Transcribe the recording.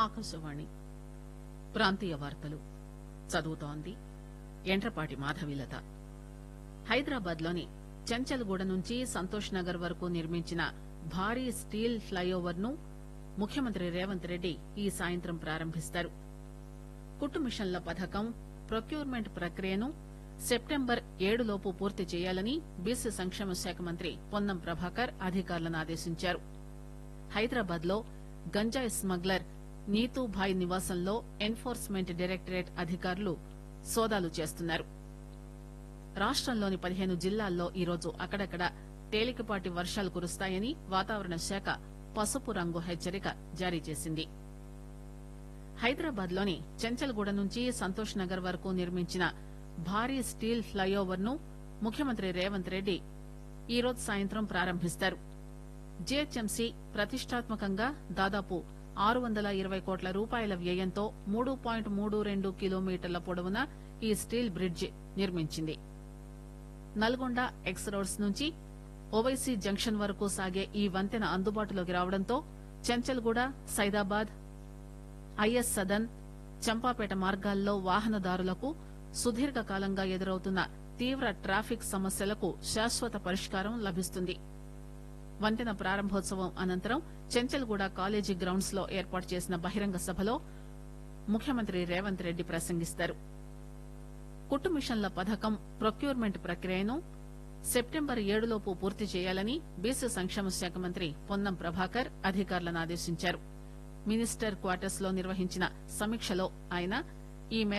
ఆకాశవాణి ప్రాంతీయ వార్తలు చదువుతోంది ఎండ్రపాటి మాధవీలత హైదరాబాద్ లోని చెంచల్గూడ నుంచి సంతోష్ నగర్ వరకు నిర్మించిన భారీ స్టీల్ ప్లైఓవర్ ను ముఖ్యమంత్రి రేవంత్ రెడ్డి ఈ సాయంత్రం ప్రారంభిస్తారు కుట్టు మిషన్ల పథకం ప్రొక్యూర్మెంట్ ప్రక్రియను సెప్టెంబర్ ఏడులోపు పూర్తి చేయాలని బీసీ సంక్షేమ శాఖ మంత్రి పొన్నం ప్రభాకర్ అధికారులను ఆదేశించారు హైదరాబాద్ లో గంజాయి స్మగ్లర్ నీతూభాయ్ నివాసంలో ఎన్ఫోర్స్మెంట్ డైరెక్టరేట్ అధికారులు సోదాలు చేస్తున్నారు రాష్టంలోని పదిహేను జిల్లాల్లో ఈరోజు అక్కడక్కడ తేలికపాటి వర్షాలు కురుస్తాయని వాతావరణ శాఖ పసుపు రంగు హెచ్చరిక జారీ చేసింది హైదరాబాద్ లోని చెంచల్గూడ నుంచి సంతోష్ నగర్ వరకు నిర్మించిన భారీ స్టీల్ ప్లైఓవర్ ను ముఖ్యమంత్రి రేవంత్ రెడ్డి ఈరోజు సాయంత్రం ప్రారంభిస్తారు జీహెచ్ఎంసీ ప్రతిష్టాత్మకంగా దాదాపు ఆరు వందల ఇరవై కోట్ల రూపాయల వ్యయంతో మూడు పాయింట్ మూడు రెండు కిలోమీటర్ల పొడవున ఈ స్టీల్ బ్రిడ్జి నిర్మించింది నల్గొండ ఎక్స్ రోడ్స్ నుంచి ఓవైసీ జంక్షన్ వరకు సాగే ఈ వంతెన అందుబాటులోకి రావడంతో చెంచల్గూడ సైదాబాద్ ఐఎస్ సదన్ చంపాపేట మార్గాల్లో వాహనదారులకు సుదీర్ఘకాలంగా ఎదురవుతున్న తీవ్ర ట్రాఫిక్ సమస్యలకు శాశ్వత పరిష్కారం లభిస్తుంది వంతెన ప్రారంభోత్సవం అనంతరం చెంచల్గూడ కాలేజీ గ్రౌండ్స్ లో ఏర్పాటు చేసిన బహిరంగ సభలో ముఖ్యమంత్రి రేవంత్ రెడ్డి ప్రసంగిస్తారు కుట్టు మిషన్ల పథకం ప్రొక్యూర్మెంట్ ప్రక్రియను సెప్టెంబర్ ఏడులోపు పూర్తి చేయాలని బీసీ సంక్షేమ శాఖ మంత్రి పొన్నం ప్రభాకర్ అధికారులను ఆదేశించారు మినిస్టర్ క్వార్టర్స్ లో నిర్వహించిన సమీక్షలో ఆయన ఈ మేరకు